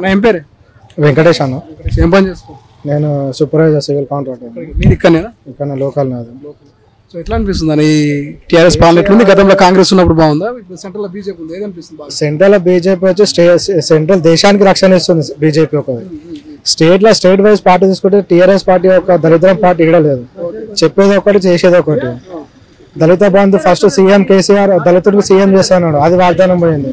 నా ఏం పేరే వెంకటేష్ అన్న ఏం పని చేసుకో నేను సూపర్వైజర్ సివిల్ కాంట్రాక్టర్ మీది ఇక్కడనేనా ఇక్కడ లోకల్ నాది సో ఎట్లా అనిపిస్తుంది అని టీఆర్ఎస్ పాలన ఎట్లుంది గతంలో కాంగ్రెస్ ఉన్నప్పుడు బాగుందా ఇప్పుడు సెంట్రల్ బీజేపీ ఉంది ఏది అనిపిస్తుంది బాగా సెంట్రల్ బీజేపీ వచ్చి స్టే సెంట్రల్ దేశానికి రక్షణ ఇస్తుంది బీజేపీ ఒక స్టేట్ లో స్టేట్ వైజ్ పార్టీ తీసుకుంటే టీఆర్ఎస్ పార్టీ ఒక దళిత పార్టీ ఇక్కడ లేదు చెప్పేది ఒకటి చేసేది ఒకటి దళిత బంధు ఫస్ట్ సీఎం కేసీఆర్ దళితుడికి సీఎం చేస్తాడు అది వాగ్దానం పోయింది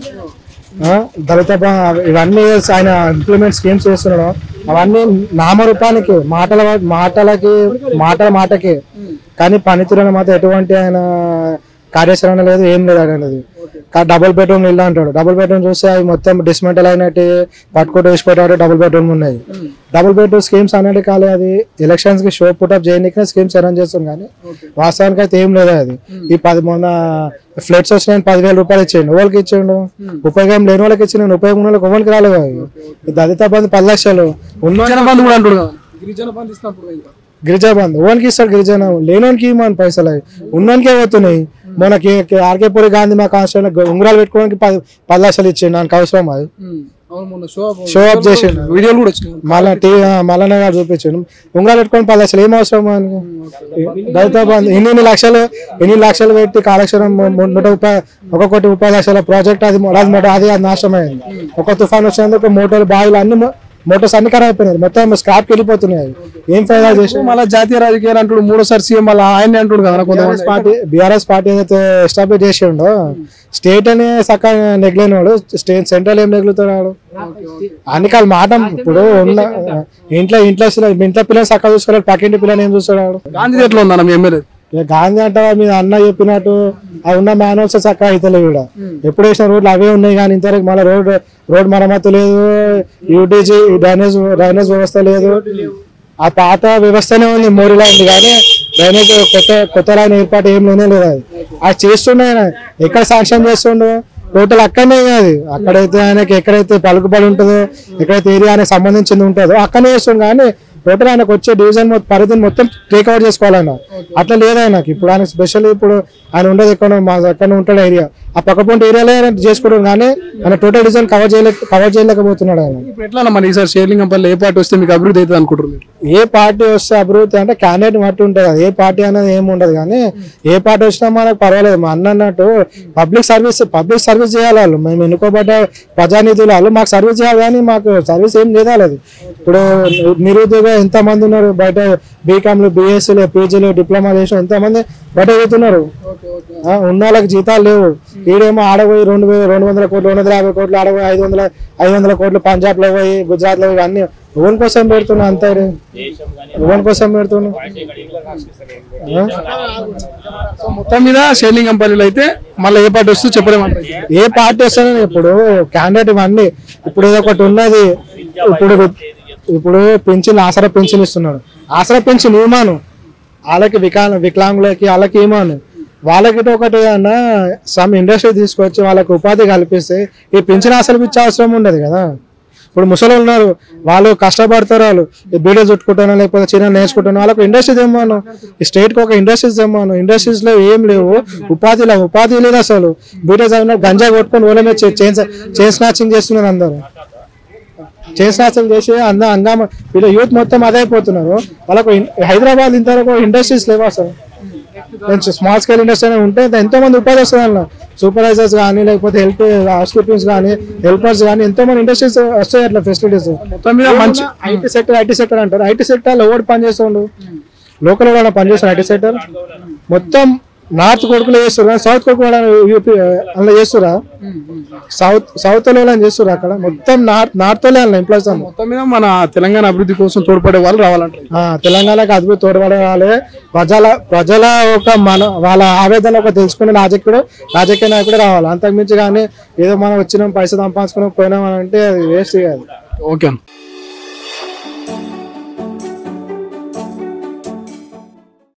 ఆ, దళిత బ- ఇవన్నీ ఆయన ఇంప్లిమెంట్ స్కీమ్స్ చేస్తున్నాడు అవన్నీ నామరూపానికి మాటల మాటలకి మాటల మాటకి కానీ పనితీరులో మాత్రం ఎటువంటి ఆయన కార్యాచరణ లేదు ఏం లేదు అనేది డబుల్ బెడ్రూమ్ ఇల్లు అంటాడు డబుల్ బెడ్రూమ్ చూస్తే అవి మొత్తం డిస్మెంటల్ అయినట్టు పట్టుకుంటూ వేసి పెట్టాడు డబుల్ బెడ్రూమ్ ఉన్నాయి డబుల్ బెడ్రూమ్ స్కీమ్స్ అనేది కాలే అది ఎలక్షన్స్ కి షో పుట్అప్ చేయడానికి స్కీమ్స్ అరేంజ్ చేస్తాం కానీ వాస్తవానికి అయితే ఏం లేదు అది ఈ పది మొన్న ఫ్లెట్స్ వచ్చినాయని పదివేల రూపాయలు ఇచ్చిండు వాళ్ళకి ఇచ్చిండు ఉపయోగం లేని వాళ్ళకి ఇచ్చిండు ఉపయోగం ఉన్న వాళ్ళకి ఎవరికి రాలేదు అవి ఈ దళిత బంధు పది లక్షలు ఉన్న గిరిజన బంధు కూడా అంటాడు కదా గిరిజన బంధు ఇస్తున్నప్పుడు ఇంకా గిరిజా బంధు ఓన్కి ఇస్తాడు గిరిజన లేనోనికి ఇవ్వమని పైసలు అవి ఉన్నోనికే పోతున్నాయి మనకి ఆర్కేపూరి గాంధీ మా కాన్స్టిట్యూషన్ ఉంగరాలు పెట్టుకోవడానికి పది పది లక్షలు ఇచ్చిండు నాకు అవసరం అది అవును మొన్న షో షో ఆఫ్ చేసిండు వీడియోలు కూడా వచ్చినాయి మళ్ళా టీ మల్లన్న గారు చూపించాడు ఉంగరాలు పెట్టుకొని పది లక్షలు ఏం అవసరం మనకి దళిత బంధు ఇన్ని ఇన్ని లక్షలు ఎన్ని లక్షలు పెట్టి కాలక్షరం ము- నూట ముప్పై ఒక కోటి ముప్పై లక్షల ప్రాజెక్ట్ అది మొ- అది మొ- అది అది నాశనమైంది ఒక తుఫాన్ వచ్చినందుకు మోటార్లు బావిలు అన్ని మొ- మోటార్స్ అన్ని ఖరాబ్ అయిపోయినాయి మొత్తం స్క్రాప్ వెళ్ళిపోతున్నాయి అవి. ఏం ఫైదా చేసి మళ్ళీ జాతీయ రాజకీయాలు అంటాడు మూడోసారి సీఎం మళ్ళీ ఆయన అంటాడు కదా కొంతమంది బీఆర్ఎస్ పార్టీ బీఆర్ఎస్ పార్టీ ఏదైతే ఎస్టాబ్లిష్ చేసిండో స్టేట్ అని చక్కగా నెగ్లేనివాడు స్టేట్ సెంట్రల్ ఏం నెగ్లుతున్నాడు అన్నికాల మాట ఇప్పుడు ఉన్న ఇంట్లో ఇంట్లో ఇంట్లో పిల్లలు చక్కగా చూసుకోవాలి పక్కింటి పిల్లని ఏం చూస్తున్నాడు గాంధీ ఎట్లా ఉందన్న మీ ఎమ్మెల్యే ఇక గాంధీ అంటే మీద అన్న చెప్పినట్టు ఆ ఉన్న మాన్యువల్స్ చక్కగా అవుతలేవు ఇక్కడ ఎప్పుడు వేసిన రోడ్లు అవే ఉన్నాయి కానీ ఇంతవరకు మళ్ళీ రోడ్ రోడ్ మరమ్మతు లేదు యూటీజీ డ్రైనేజ్ డ్రైనేజ్ వ్యవస్థ లేదు ఆ పాత వ్యవస్థనే ఉంది మోరీలా ఉంది కానీ డ్రైనేజ్ కొత్త కొత్త లైన్ ఏర్పాటు ఏం లేనే లేదు అది అది చేస్తుండే ఆయన ఎక్కడ శాంక్షన్ చేస్తుండో టోటల్ అక్కడనే కాదు అక్కడైతే ఆయనకి ఎక్కడైతే పలుకుబడి ఉంటుందో ఎక్కడైతే ఏరియా ఆయనకు సంబంధించింది ఉంటుందో అక్కడనే చేస్తుండే కానీ టోటల్ ఆయనకు వచ్చే డివిజన్ మొత్తం పరిధిని మొత్తం టేక్ అవుట్ చేసుకోవాలన్న అట్లా లేదు ఆయనకి ఇప్పుడు ఆయన స్పెషల్ ఇప్పుడు ఆయన ఉండేది ఎక్కడ మా ఎక్కడ ఉంటాడు ఏరియా ఆ పక్కపొంటి ఏరియాలో ఆయన చేసుకోవడం కానీ ఆయన టోటల్ డివిజన్ కవర్ చేయలేక కవర్ చేయలేకపోతున్నాడు ఆయన ఇప్పుడు ఎట్లా మరి ఈసారి షేర్లింగంపల్లి ఏ పార్టీ వస్తే మీకు అభివృద్ధి అవుతుంది అనుకుంటారు మీరు ఏ పార్టీ వస్తే అభివృద్ధి అంటే క్యాండిడేట్ మట్టి ఉంటుంది అది ఏ పార్టీ అనేది ఏమి ఉండదు కానీ ఏ పార్టీ వచ్చినా మనకు పర్వాలేదు మా అన్న అన్నట్టు పబ్లిక్ సర్వీస్ పబ్లిక్ సర్వీస్ చేయాలి వాళ్ళు మేము ఎన్నుకోబడ్డ ప్రజానిధులు వాళ్ళు మాకు సర్వీస్ చేయాలి కానీ మాకు సర్వీస్ ఏం చేయాలి అది ఇప్పుడు నిరుద్యోగ ఎంత మంది ఉన్నారు బయట బీకామ్లు బీఎస్సీలు పీజీలు డిప్లొమా చేసిన ఎంత మంది బయట చదువుతున్నారు ఆ, ఉన్న వాళ్ళకి జీతాలు లేవు ఈడేమో ఆడపోయి రెండు వేల రెండు వందల కోట్లు రెండు వందల యాభై కోట్లు ఆడపోయి ఐదు వందల ఐదు వందల కోట్లు పంజాబ్ లో పోయి గుజరాత్ లో పోయి అన్ని ఓన్ కోసం పెడుతున్నా అంతే ఓన్ కోసం పెడుతున్నా ఆ? సో మొత్తం మీద షేర్లింగంపల్లిలో అయితే మళ్ళీ ఏ పార్టీ వస్తే చెప్పలేమంటారు ఏ పార్టీ వస్తుంది ఇప్పుడు క్యాండిడేట్ ఇవన్నీ ఇప్పుడు ఏదో ఒకటి ఉన్నది ఇప్పుడు ఇప్పుడు పెన్షన్ ఆసరా పెన్షన్ ఇస్తున్నాడు ఆసరా పెన్షన్ ఇవ్వమాను వాళ్ళకి వికలాంగ వికలాంగులకి వాళ్ళకి ఇవ్వమాను వాళ్ళకి ఒకటి ఏదన్నా సమ్ ఇండస్ట్రీ తీసుకొచ్చి వాళ్ళకి ఉపాధి కల్పిస్తే ఈ పెన్షన్ అసలు ఇచ్చే అవసరం ఉండదు కదా ఇప్పుడు ముసలి ఉన్నారు వాళ్ళు కష్టపడతారు వాళ్ళు ఈ బీడీ చుట్టుకుంటాను లేకపోతే చిన్న నేర్చుకుంటాను వాళ్ళకి ఇండస్ట్రీ తెమ్మాను ఈ స్టేట్ కి ఒక ఇండస్ట్రీస్ తెమ్మాను ఇండస్ట్రీస్ లో ఏం లేవు ఉపాధి లేవు ఉపాధి లేదు అసలు బీడీ చదివిన గంజా కొట్టుకొని వాళ్ళ మీద చైన్ చైన్ స్నాచింగ్ చేస్తున్నారు అందరు చైన్ స్నాచింగ్ చేసి అంద హంగామా వీళ్ళ యూత్ మొత్తం అదే అయిపోతున్నారు వాళ్ళకు ఇన్- హైదరాబాద్ ఇంతవరకు ఇండస్ట్రీస్ లేవు అసలు కొంచెం స్మాల్ స్కేల్ ఇండస్ట్రీ అనేది ఉంటే ఎంతో మంది ఉపాధి వస్తుంది అందులో సూపర్వైజర్స్ కానీ లేకపోతే హెల్ప్ హౌస్ కీపింగ్స్ కానీ హెల్పర్స్ కానీ ఎంతో మంది ఇండస్ట్రీస్ వస్తాయి అట్లా ఫెసిలిటీస్ మొత్తం మీద మంచి ఐటీ సెక్టర్ ఐటీ సెక్టర్ అంటారు ఐటీ సెక్టర్ ఎవరు పని చేస్తుండు లోకల్ ఎవరైనా పని చేస్తారు ఐటీ సెక్టర్ మొత్తం నార్త్ కొడుకులు చేస్తురా సౌత్ కొడుకు యూపీ అలా చేస్తురా సౌత్ సౌత్ లో చేస్తురా అక్కడ మొత్తం నార్త్ నార్త్ లో ఎంప్లాయీస్ మొత్తం మీద మన తెలంగాణ అభివృద్ధి కోసం తోడ్పడే వాళ్ళు రావాలంటారు ఆ, తెలంగాణకు అద్భుత తోడ్పడాలి ప్రజల ప్రజల ఒక మన వాళ్ళ ఆవేదన ఒక తెలుసుకునే రాజకీయుడు రాజకీయ నాయకుడు రావాలి అంతకుమించి కానీ ఏదో మనం వచ్చినాం పైసలు సంపాదించుకుని పోయినాం అని అంటే అది వేస్ట్ కాదు ఓకే అన్న